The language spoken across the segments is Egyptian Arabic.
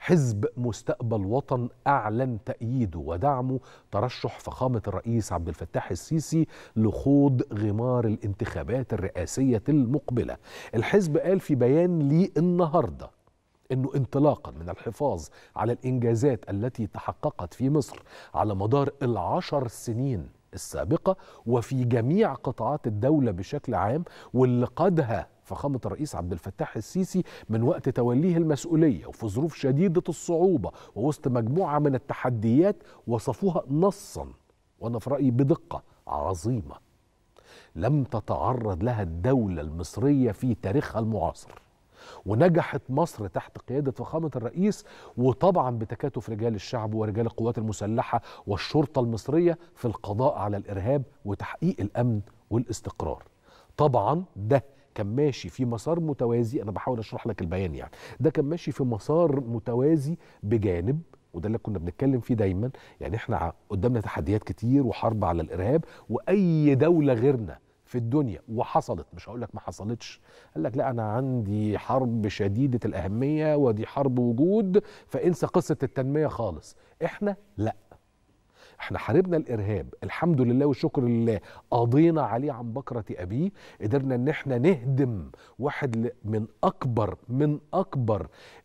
حزب مستقبل وطن أعلن تأييده ودعمه ترشح فخامة الرئيس عبد الفتاح السيسي لخوض غمار الانتخابات الرئاسية المقبلة الحزب قال في بيان لي النهارده انه انطلاقا من الحفاظ على الانجازات التي تحققت في مصر على مدار العشر سنين السابقه وفي جميع قطاعات الدوله بشكل عام واللي قادها فخامه الرئيس عبد الفتاح السيسي من وقت توليه المسؤوليه وفي ظروف شديده الصعوبه ووسط مجموعه من التحديات وصفوها نصا وانا في رايي بدقه عظيمه لم تتعرض لها الدوله المصريه في تاريخها المعاصر ونجحت مصر تحت قيادة فخامة الرئيس وطبعا بتكاتف رجال الشعب ورجال القوات المسلحة والشرطة المصرية في القضاء على الإرهاب وتحقيق الأمن والاستقرار طبعا ده كان ماشي في مسار متوازي أنا بحاول أشرح لك البيان يعني ده كان ماشي في مسار متوازي بجانب وده اللي كنا بنتكلم فيه دايما يعني احنا قدامنا تحديات كتير وحرب على الإرهاب وأي دولة غيرنا في الدنيا وحصلت مش هقول لك ما حصلتش قال لك لا انا عندي حرب شديده الاهميه ودي حرب وجود فانسى قصه التنميه خالص احنا لا احنا حاربنا الارهاب الحمد لله والشكر لله قضينا عليه عن بكره ابيه قدرنا ان احنا نهدم واحد من اكبر من اكبر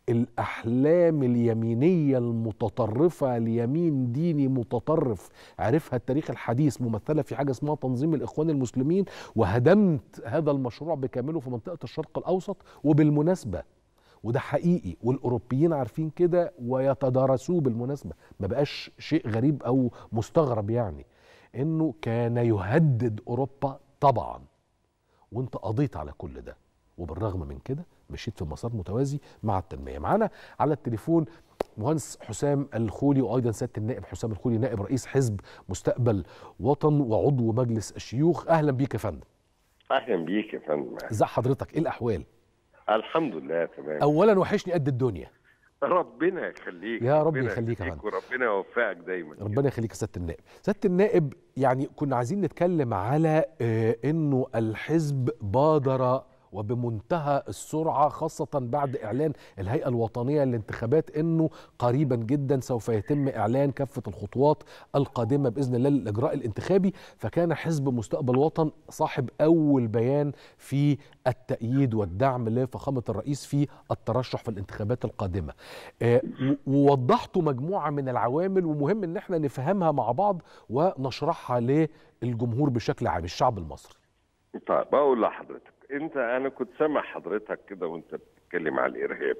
الاحلام اليمينيه المتطرفه ليمين ديني متطرف عرفها التاريخ الحديث ممثله في حاجه اسمها تنظيم الاخوان المسلمين وهدمت هذا المشروع بكامله في منطقه الشرق الاوسط وبالمناسبه وده حقيقي والاوروبيين عارفين كده ويتدارسوه بالمناسبه ما بقاش شيء غريب او مستغرب يعني انه كان يهدد اوروبا طبعا وانت قضيت على كل ده وبالرغم من كده مشيت في مسار متوازي مع التنميه معانا على التليفون مهندس حسام الخولي وايضا سياده النائب حسام الخولي نائب رئيس حزب مستقبل وطن وعضو مجلس الشيوخ اهلا بيك يا فندم اهلا بيك يا فندم ازي حضرتك ايه الاحوال الحمد لله تمام اولا وحشني قد الدنيا ربنا يخليك يا رب ربنا يخليك يا فندم. وربنا يوفقك دايما ربنا يخليك يا سياده النائب سياده النائب يعني كنا عايزين نتكلم على آه، انه الحزب بادر وبمنتهى السرعه خاصه بعد اعلان الهيئه الوطنيه للانتخابات انه قريبا جدا سوف يتم اعلان كافه الخطوات القادمه باذن الله للاجراء الانتخابي فكان حزب مستقبل وطن صاحب اول بيان في التأييد والدعم لفخامه الرئيس في الترشح في الانتخابات القادمه آه، و- ووضحتوا مجموعه من العوامل ومهم ان احنا نفهمها مع بعض ونشرحها للجمهور بشكل عام الشعب المصري طيب بقول لحضرتك انت انا كنت سامع حضرتك كده وانت بتتكلم على الارهاب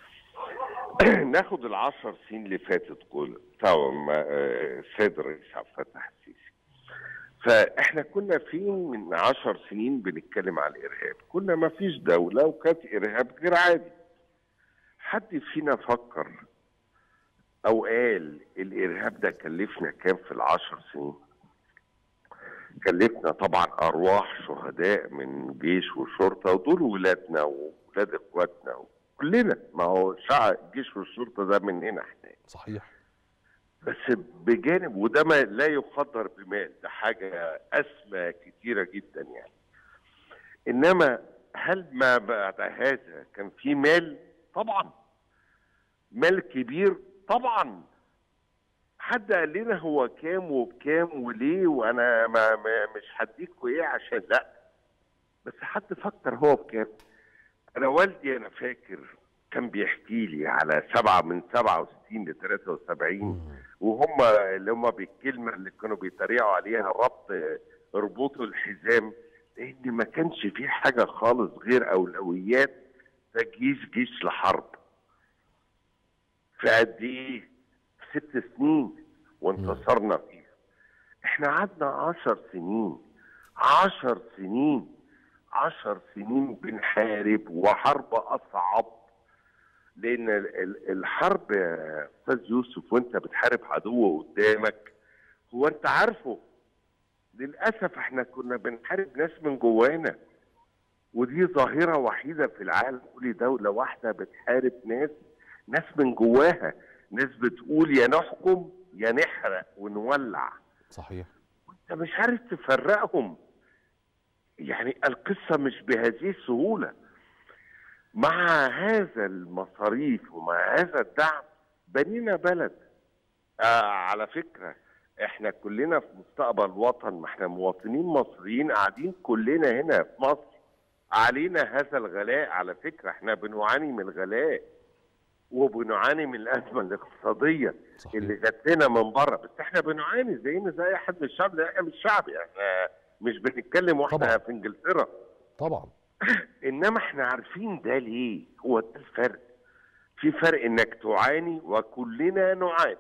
ناخد العشر سنين اللي فاتت كل بتاع ما- آه، السيد الرئيس عبد الفتاح السيسي فاحنا كنا فين من عشر سنين بنتكلم على الارهاب كنا ما فيش دولة وكانت ارهاب غير عادي حد فينا فكر او قال الارهاب ده كلفنا كام في العشر سنين كلفنا طبعا ارواح شهداء من جيش وشرطه ودول ولادنا وولاد اخواتنا كلنا ما هو شعب الجيش والشرطه ده مننا احنا صحيح بس بجانب وده ما لا يقدر بمال ده حاجه اسمى كتيره جدا يعني انما هل ما بعد هذا كان في مال طبعا مال كبير طبعا حد قال لنا هو كام وبكام وليه وانا ما, ما مش هديكوا ايه عشان لا بس حد فكر هو بكام انا والدي انا فاكر كان بيحكي لي على سبعة من 67 ل 73 وهم اللي هم بالكلمه اللي كانوا بيتريقوا عليها ربط اربطوا الحزام لان ما كانش في حاجه خالص غير اولويات تجهيز جيش لحرب في قد ايه؟ في ست سنين وانتصرنا فيها احنا قعدنا عشر سنين عشر سنين عشر سنين بنحارب وحرب اصعب لان ال- ال- الحرب يا استاذ يوسف وانت بتحارب عدو قدامك هو انت عارفه للاسف احنا كنا بنحارب ناس من جوانا ودي ظاهره وحيده في العالم كل دوله واحده بتحارب ناس ناس من جواها ناس بتقول يا نحكم يا نحرق ونولع صحيح انت مش عارف تفرقهم يعني القصه مش بهذه السهوله مع هذا المصاريف ومع هذا الدعم بنينا بلد آه على فكره احنا كلنا في مستقبل وطن ما احنا مواطنين مصريين قاعدين كلنا هنا في مصر علينا هذا الغلاء على فكره احنا بنعاني من الغلاء وبنعاني من الازمه الاقتصاديه صحيح. اللي جات لنا من بره بس احنا بنعاني زينا زي اي حد من الشعب لا احنا مش شعب احنا مش بنتكلم واحنا طبعا. في انجلترا طبعا انما احنا عارفين ده ليه هو ده الفرق في فرق انك تعاني وكلنا نعاني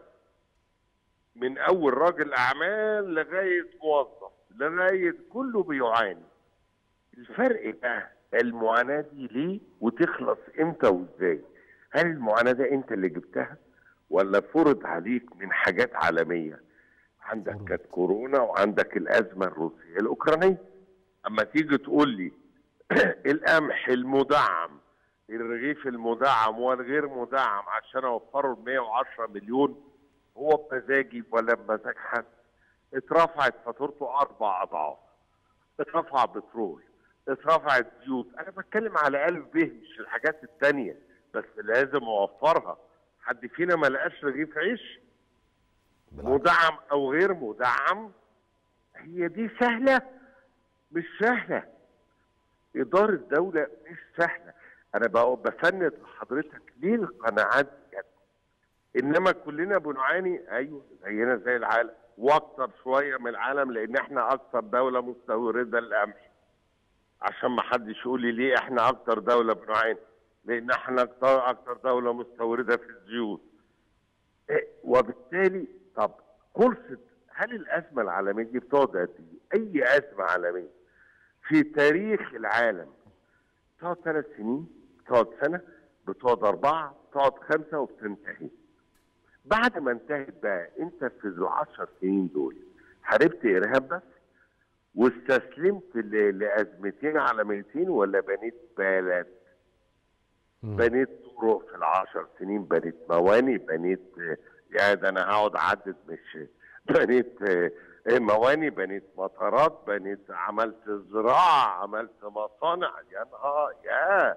من اول راجل اعمال لغايه موظف لغايه كله بيعاني الفرق بقى المعاناه دي ليه وتخلص امتى وازاي هل المعاناه ده انت اللي جبتها ولا فرض عليك من حاجات عالميه عندك فرض. كانت كورونا وعندك الازمه الروسيه الاوكرانيه اما تيجي تقول لي القمح المدعم الرغيف المدعم والغير مدعم عشان اوفره ال 110 مليون هو بمزاجي ولا بمزاج حد اترفعت فاتورته اربع اضعاف اترفع بترول اترفعت زيوت انا بتكلم على الف ب مش الحاجات التانية بس لازم اوفرها حد فينا ما لقاش رغيف عيش بالعكس مدعم او غير مدعم هي دي سهله مش سهله اداره دوله مش سهله انا بقى بفند لحضرتك ليه القناعات دي جت انما كلنا بنعاني ايوه زينا زي العالم واكتر شويه من العالم لان احنا اكتر دوله مستورده للقمح عشان ما حدش يقول لي ليه احنا اكتر دوله بنعاني لان احنا اكتر اكتر دوله مستورده في الزيوت إيه، وبالتالي طب خلصت هل الازمه العالميه دي بتقعد قد ايه؟ اي ازمه عالميه في تاريخ العالم بتقعد ثلاث سنين بتقعد سنه بتقعد اربعه بتقعد خمسه وبتنتهي بعد ما انتهت بقى انت في العشر سنين دول حاربت ارهاب بس واستسلمت ل- لازمتين عالميتين ولا بنيت بلد مم. بنيت طرق في العشر سنين بنيت مواني بنيت آه، يا ده انا هقعد اعدد مش بنيت آه، آه، مواني بنيت مطارات بنيت عملت زراعه عملت مصانع يا نهار يا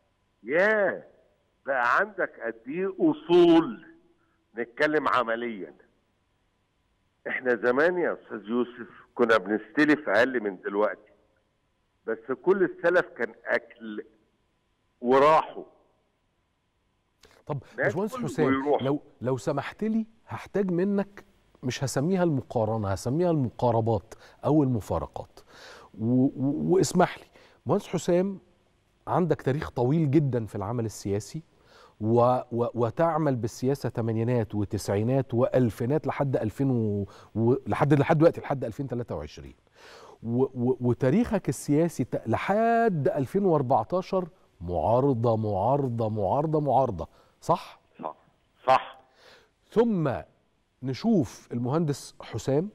يا بقى عندك قد ايه اصول نتكلم عمليا احنا زمان يا استاذ يوسف كنا بنستلف اقل من دلوقتي بس كل السلف كان اكل وراحوا طب ناس باشمهندس كله حسام ويروح. لو لو سمحت لي هحتاج منك مش هسميها المقارنه هسميها المقاربات او المفارقات و و واسمح لي مهندس حسام عندك تاريخ طويل جدا في العمل السياسي و و وتعمل بالسياسه ثمانينات وتسعينات والفينات لحد 2000 و و لحد لحد دلوقتي لحد 2023 و و وتاريخك السياسي ت- لحد 2014 معارضه معارضه معارضه معارضه صح؟ صح صح ثم نشوف المهندس حسام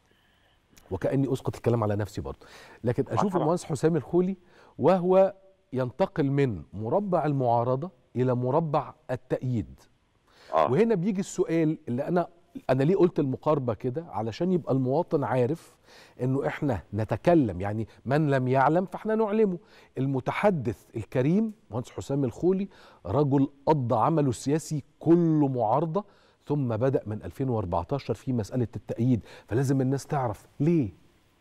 وكاني اسقط الكلام على نفسي برضه لكن اشوف طبعا. المهندس حسام الخولي وهو ينتقل من مربع المعارضه الى مربع التأييد اه وهنا بيجي السؤال اللي انا انا ليه قلت المقاربه كده علشان يبقى المواطن عارف انه احنا نتكلم يعني من لم يعلم فاحنا نعلمه المتحدث الكريم مهندس حسام الخولي رجل قضى عمله السياسي كله معارضه ثم بدا من 2014 في مساله التأييد فلازم الناس تعرف ليه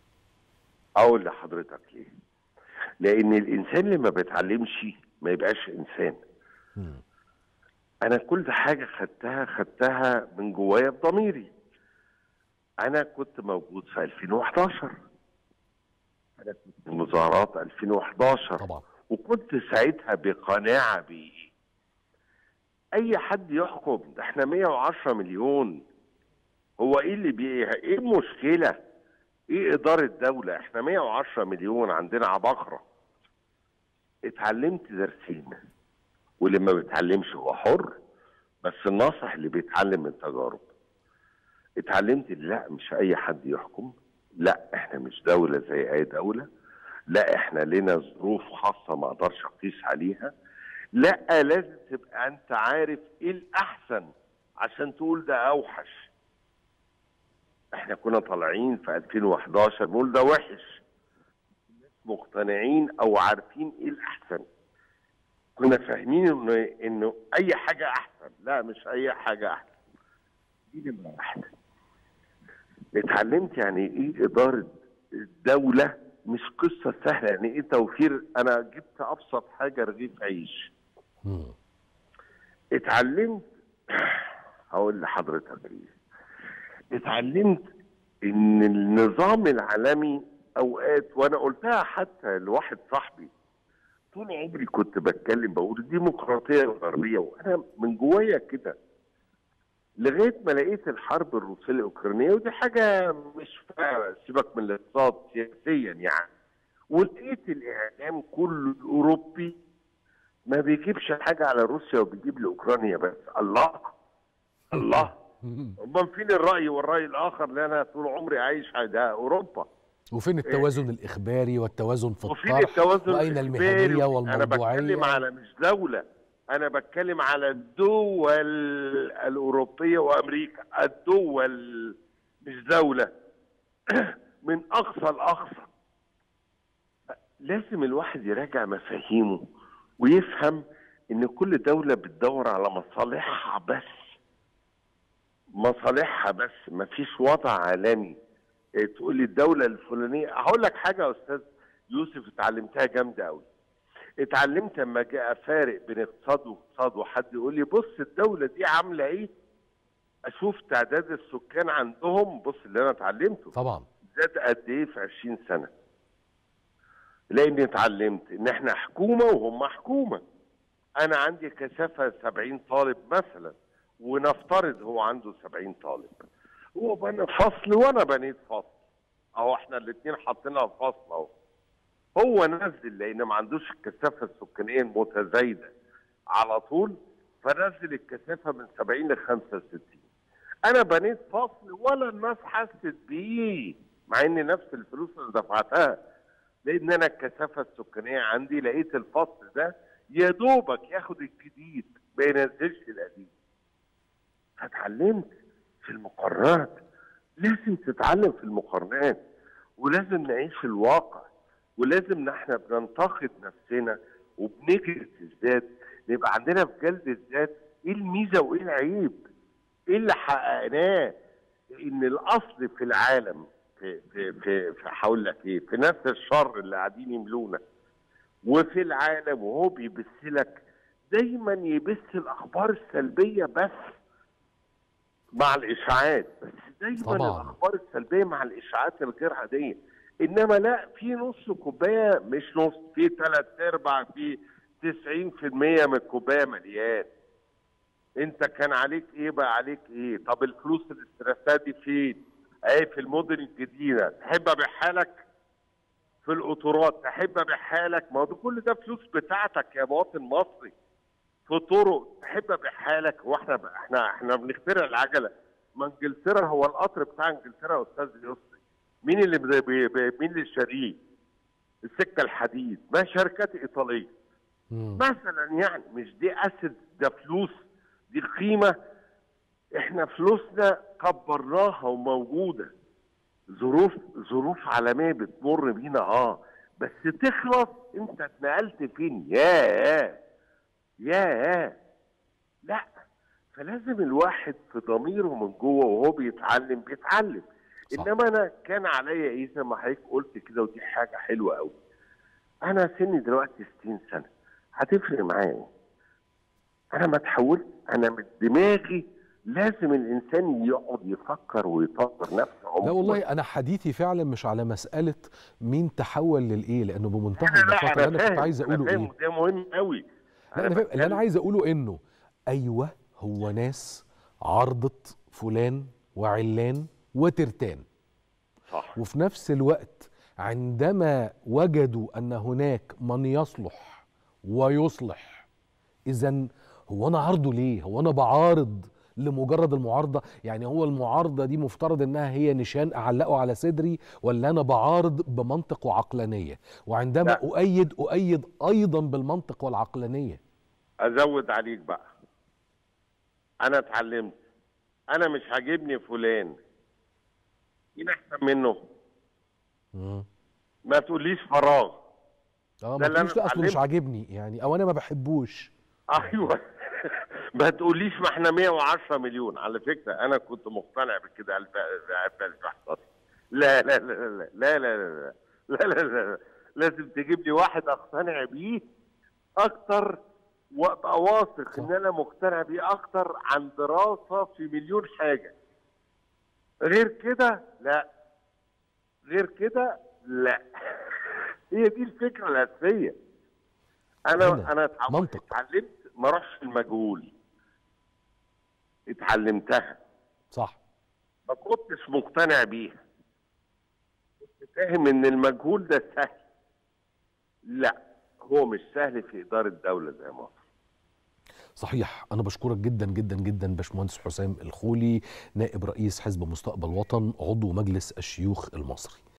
اقول لحضرتك ليه لان الانسان اللي ما بيتعلمش ما يبقاش انسان مم. انا كل حاجه خدتها خدتها من جوايا بضميري انا كنت موجود في 2011 انا كنت في مظاهرات 2011 طبعا وكنت ساعتها بقناعه بايه اي حد يحكم ده احنا 110 مليون هو ايه اللي بي ايه المشكله ايه اداره دوله احنا 110 مليون عندنا عباقره اتعلمت درسين واللي ما بيتعلمش هو حر بس الناصح اللي بيتعلم من تجارب اتعلمت إن لا مش اي حد يحكم لا احنا مش دولة زي اي دولة لا احنا لنا ظروف خاصة ما اقدرش اقيس عليها لا لازم تبقى انت عارف ايه الاحسن عشان تقول ده اوحش احنا كنا طالعين في 2011 بنقول ده وحش الناس مقتنعين او عارفين ايه الاحسن كنا فاهمين انه انه اي حاجه احسن لا مش اي حاجه احسن دي نمره واحده اتعلمت يعني ايه اداره الدوله مش قصه سهله يعني ايه توفير انا جبت ابسط حاجه رغيف عيش مم. اتعلمت هقول لحضرتك ايه اتعلمت ان النظام العالمي اوقات وانا قلتها حتى لواحد صاحبي طول عمري كنت بتكلم بقول الديمقراطيه الغربيه وانا من جوايا كده لغايه ما لقيت الحرب الروسيه الاوكرانيه ودي حاجه مش فا- سيبك من الاقتصاد سياسيا يعني ولقيت الاعلام كله الاوروبي ما بيجيبش حاجه على روسيا وبيجيب لاوكرانيا بس الله الله مم. امال فين الراي والراي الاخر اللي انا طول عمري عايش على ده اوروبا وفين التوازن الإخباري والتوازن في وفين الطرح التوازن وأين الإخباري؟ المهنية انا بتكلم والموضوعية على مش دوله انا بتكلم على الدول الاوروبيه وامريكا الدول مش دوله من اقصى لاقصى لازم الواحد يراجع مفاهيمه ويفهم ان كل دوله بتدور على مصالحها بس مصالحها بس مفيش وضع عالمي إيه، تقول لي الدوله الفلانيه هقول لك حاجه يا استاذ يوسف اتعلمتها جامده قوي اتعلمت لما جاء فارق بين اقتصاد واقتصاد وحد يقول لي بص الدوله دي عامله ايه اشوف تعداد السكان عندهم بص اللي انا اتعلمته طبعا زاد قد ايه في 20 سنه لاني اتعلمت ان احنا حكومه وهم حكومه انا عندي كثافه 70 طالب مثلا ونفترض هو عنده 70 طالب هو بنى فصل وانا بنيت فصل اهو احنا الاثنين حاطينها في فصل اهو هو نزل لان ما عندوش الكثافه السكانيه المتزايده على طول فنزل الكثافه من 70 ل 65 انا بنيت فصل ولا الناس حست بيه مع ان نفس الفلوس اللي دفعتها لان انا الكثافه السكانيه عندي لقيت الفصل ده يا دوبك ياخد الجديد ما ينزلش القديم فاتعلمت في المقارنات لازم تتعلم في المقارنات ولازم نعيش في الواقع ولازم ان احنا بننتقد نفسنا وبنجلد الذات نبقى عندنا في جلد الذات ايه الميزه وايه العيب ايه اللي حققناه ان الاصل في العالم في في في, في هقول لك ايه في ناس الشر اللي قاعدين يملونا وفي العالم وهو بيبث لك دايما يبث الاخبار السلبيه بس مع الاشاعات بس دايما طبعاً. الاخبار السلبيه مع الاشاعات الغير عاديه انما لا في نص كوبايه مش نص في ثلاث ارباع في 90% من الكوبايه مليان انت كان عليك ايه بقى عليك ايه طب الفلوس اللي استلفتها دي فين اهي في المدن الجديده تحب ابيعها لك في القطورات تحب ابيعها لك ما هو ده كل ده فلوس بتاعتك يا مواطن مصري في طرق تحب ابيعها لك هو احنا احنا احنا بنخترع العجله ما انجلترا هو القطر بتاع انجلترا يا استاذ يسري مين اللي بي بي بي مين اللي شاريه؟ السكه الحديد ما شركات ايطاليه مم. مثلا يعني مش دي اسد ده فلوس دي قيمه احنا فلوسنا كبرناها وموجوده ظروف ظروف عالميه بتمر بينا اه بس تخلص انت اتنقلت فين ياه ياه لا فلازم الواحد في ضميره من جوه وهو بيتعلم بيتعلم صح. انما انا كان عليا ايه زي ما حضرتك قلت كده ودي حاجه حلوه قوي انا سني دلوقتي 60 سنه هتفرق معايا ايه؟ انا ما اتحولت انا من دماغي لازم الانسان يقعد يفكر ويطور نفسه لا عمره. والله انا حديثي فعلا مش على مساله مين تحول للايه لانه بمنتهى لا لا البساطه اللي انا انا كنت فاهم عايز أنا اقوله فاهم ايه وده مهم قوي لا انا فاهم اللي انا عايز اقوله انه ايوه هو ناس عرضت فلان وعلان وترتان صح وفي نفس الوقت عندما وجدوا ان هناك من يصلح ويصلح اذا هو انا عارضه ليه هو انا بعارض لمجرد المعارضه يعني هو المعارضه دي مفترض انها هي نشان اعلقه على صدري ولا انا بعارض بمنطق وعقلانيه وعندما لا. اؤيد اؤيد ايضا بالمنطق والعقلانيه ازود عليك بقى انا اتعلمت انا مش عاجبني فلان مين احسن منه مم. ما تقوليش فراغ اه ده ما اللي أنا تقوليش لا اصله مش اتعلمته. عاجبني يعني او انا ما بحبوش ايوه ما تقوليش ما احنا 110 مليون على فكره انا كنت مقتنع بكده الف الف الف احتفظ لا لا لا لا لا لا لا لا لا لا لا لازم تجيب لي واحد اقتنع بيه اكتر وابقى واثق ان انا مقتنع بيه اكتر عن دراسه في مليون حاجه غير كده لا غير كده لا هي دي الفكره الاساسيه هنا انا انا اتعودت- منطق. اتعلمت ما اروحش المجهول اتعلمتها صح ما كنتش مقتنع بيها كنت فاهم ان المجهول ده سهل لا هو مش سهل في اداره دوله زي مصر صحيح انا بشكرك جدا جدا جدا باشمهندس حسام الخولي نائب رئيس حزب مستقبل وطن عضو مجلس الشيوخ المصري